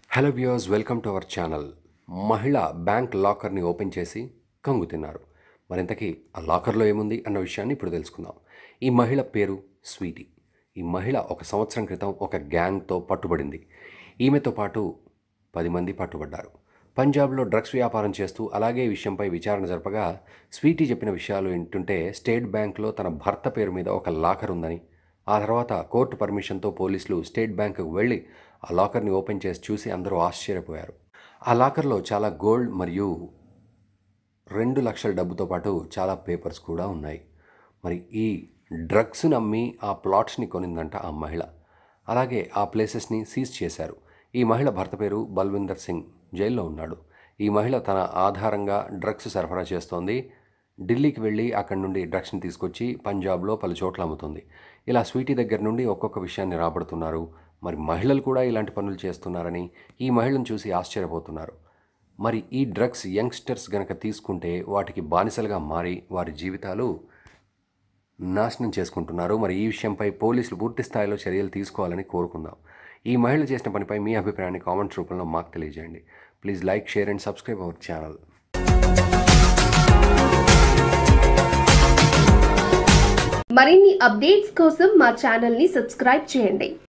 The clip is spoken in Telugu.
hello viewers welcome to our channel మహిళ బ్యాంక్ లాకర్ని ఓపెన్ చేసి కంగు తిన్నారు మరింతకీ ఆ లాకర్లో ఏముంది అన్న విషయాన్ని ఇప్పుడు తెలుసుకుందాం ఈ మహిళ పేరు స్వీటీ ఈ మహిళ ఒక సంవత్సరం క్రితం ఒక గ్యాంగ్తో పట్టుబడింది ఈమెతో పాటు పది మంది పట్టుబడ్డారు పంజాబ్లో డ్రగ్స్ వ్యాపారం చేస్తూ అలాగే ఈ విషయంపై విచారణ జరపగా స్వీటీ చెప్పిన విషయాలు ఏంటంటే స్టేట్ బ్యాంక్లో తన భర్త పేరు మీద ఒక లాకర్ ఉందని ఆ తర్వాత కోర్టు పర్మిషన్తో పోలీసులు స్టేట్ బ్యాంకుకు వెళ్ళి ఆ లాకర్ని ఓపెన్ చేసి చూసి అందరూ ఆశ్చర్యపోయారు ఆ లాకర్లో చాలా గోల్డ్ మరియు రెండు లక్షల డబ్బుతో పాటు చాలా పేపర్స్ కూడా ఉన్నాయి మరి ఈ డ్రగ్స్ని అమ్మి ఆ ప్లాట్స్ని కొనిందంట ఆ మహిళ అలాగే ఆ ప్లేసెస్ని సీజ్ చేశారు ఈ మహిళ భర్త పేరు బల్విందర్ సింగ్ జైల్లో ఉన్నాడు ఈ మహిళ తన ఆధారంగా డ్రగ్స్ సరఫరా చేస్తోంది ఢిల్లీకి వెళ్ళి అక్కడి నుండి డ్రగ్స్ని తీసుకొచ్చి పంజాబ్లో పలు చోట్ల అమ్ముతుంది ఇలా స్వీటీ దగ్గర నుండి ఒక్కొక్క విషయాన్ని రాబడుతున్నారు మరి మహిళలు కూడా ఇలాంటి పనులు చేస్తున్నారని ఈ మహిళను చూసి ఆశ్చర్యపోతున్నారు మరి ఈ డ్రగ్స్ యంగ్స్టర్స్ గనక తీసుకుంటే వాటికి బానిసలుగా మారి వారి జీవితాలు నాశనం చేసుకుంటున్నారు మరి ఈ విషయంపై పోలీసులు పూర్తి స్థాయిలో చర్యలు తీసుకోవాలని కోరుకుందాం ఈ మహిళ చేసిన పనిపై మీ అభిప్రాయాన్ని కామెంట్స్ రూపంలో మాకు తెలియజేయండి please like share and subscribe our channel మరిన్ని అప్డేట్స్ కోసం మా ఛానల్ ని సబ్స్క్రైబ్ చేయండి